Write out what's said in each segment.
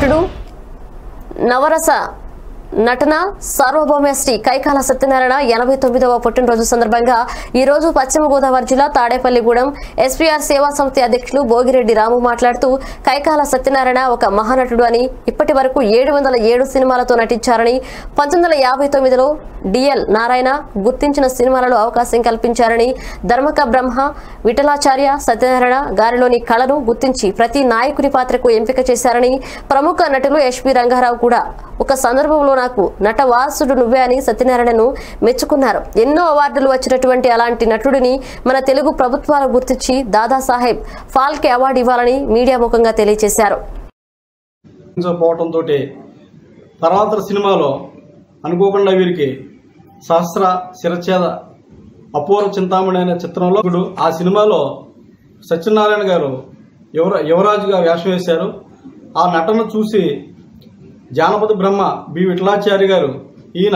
మహానటుడు నవరస నటన సార్వభౌమశ్రీ కైకాల సత్యనారాయణ ఎనభై తొమ్మిదవ పుట్టినరోజు సందర్భంగా ఈ రోజు పశ్చిమ గోదావరి జిల్లా తాడేపల్లిగూడెం ఎస్పీఆర్ సేవా సంస్థ అధ్యక్షులు భోగిరెడ్డి రాము మాట్లాడుతూ కైకాల సత్యనారాయణ ఒక మహానటుడు అని ఇప్పటి వరకు ఏడు వందల ఏడు సినిమాలతో నటించారని పంతొమ్మిది వందల యాభై తొమ్మిదిలో డిఎల్ నారాయణ గుర్తించిన సినిమాలలో అవకాశం కల్పించారని ధర్మక బ్రహ్మ విఠలాచార్య సత్యనారాయణ గారిలోని కళను గుర్తించి ప్రతి నాయకుని పాత్రకు ఎంపిక చేశారని ప్రముఖ నటులు ఎస్పి రంగారావు కూడా ఒక సందర్భంలో నాకు నట వారసుడు నువ్వే అని సత్యనారాయణను మెచ్చుకున్నారు ఎన్నో అవార్డులు వచ్చినటువంటి అలాంటి నటుడిని మన తెలుగు ప్రభుత్వాలు గుర్తించి దాదాసాహెబ్ ఫాల్కే అవార్డు ఇవ్వాలని మీడియా ముఖంగా తెలియజేశారు పోవటంతో తర్వాత సినిమాలో అనుకోకుండా వీరికి సహస్ర శిరఛేద అపూర్వ చింతామణి అనే చిత్రంలో ఇప్పుడు ఆ సినిమాలో సత్యనారాయణ గారు యువర యువరాజుగా వేషం వేశారు ఆ నటన చూసి జానపద బ్రహ్మ బి విఠలాచారి గారు ఈయన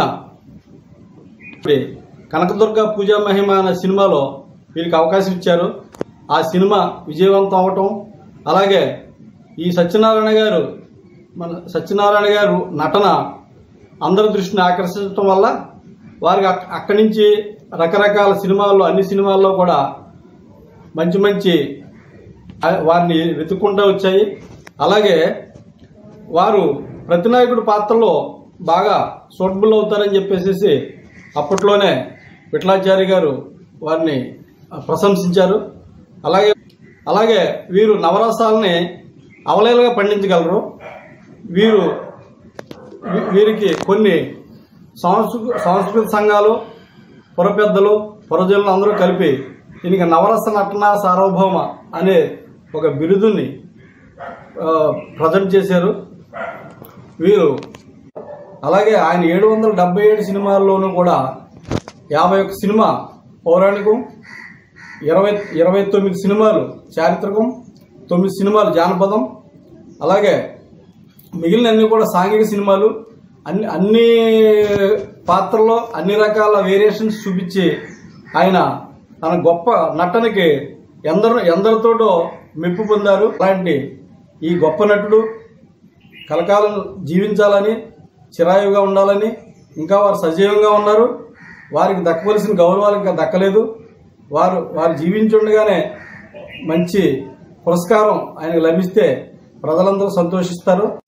ఇప్పుడు కనకదుర్గ పూజా మహిమ అనే సినిమాలో వీరికి అవకాశం ఇచ్చారు ఆ సినిమా విజయవంతం అవటం అలాగే ఈ సత్యనారాయణ గారు మన సత్యనారాయణ గారు నటన అందరి దృష్టిని ఆకర్షించడం వల్ల వారికి అక్- అక్కడి నుంచి రకరకాల సినిమాల్లో అన్ని సినిమాల్లో కూడా మంచి మంచి ఆ, వారిని వెతుక్కుంటూ వచ్చాయి అలాగే వారు ప్రతినాయకుడి పాత్రలో బాగా సూటబుల్ అవుతారని చెప్పేసి అప్పట్లోనే విఠలాచారి గారు వారిని ప్రశంసించారు అలాగే అలాగే వీరు నవరసాలని అవలేలుగా పండించగలరు వీరు వీ- వీరికి కొన్ని సంస్కృ సాంస్కృతిక సంఘాలు పుర పెద్దలు పురజనులు అందరూ కలిపి దీనికి నవరస నటన సార్వభౌమ అనే ఒక బిరుదుని ఆ, ప్రజెంట్ చేశారు వీరు అలాగే ఆయన ఏడు వందల డెబ్బై ఏడు సినిమాల్లోనూ కూడా యాభై ఒక్క సినిమా పౌరాణికం ఇరవై ఇరవై తొమ్మిది సినిమాలు చారిత్రకం తొమ్మిది సినిమాలు జానపదం అలాగే మిగిలిన అన్ని కూడా సాంఘిక సినిమాలు అన్ని అన్ని పాత్రల్లో అన్ని రకాల వేరియేషన్స్ చూపించి ఆయన తన గొప్ప నటనకి ఎందరు ఎందరితోటో మెప్పు పొందారు అలాంటి ఈ గొప్ప నటుడు కలకాలం జీవించాలని చిరాయుగా ఉండాలని ఇంకా వారు సజీవంగా ఉన్నారు వారికి దక్కవలసిన గౌరవాలు ఇంకా దక్కలేదు వారు వారు జీవించుండగానే మంచి పురస్కారం ఆయనకు లభిస్తే ప్రజలందరూ సంతోషిస్తారు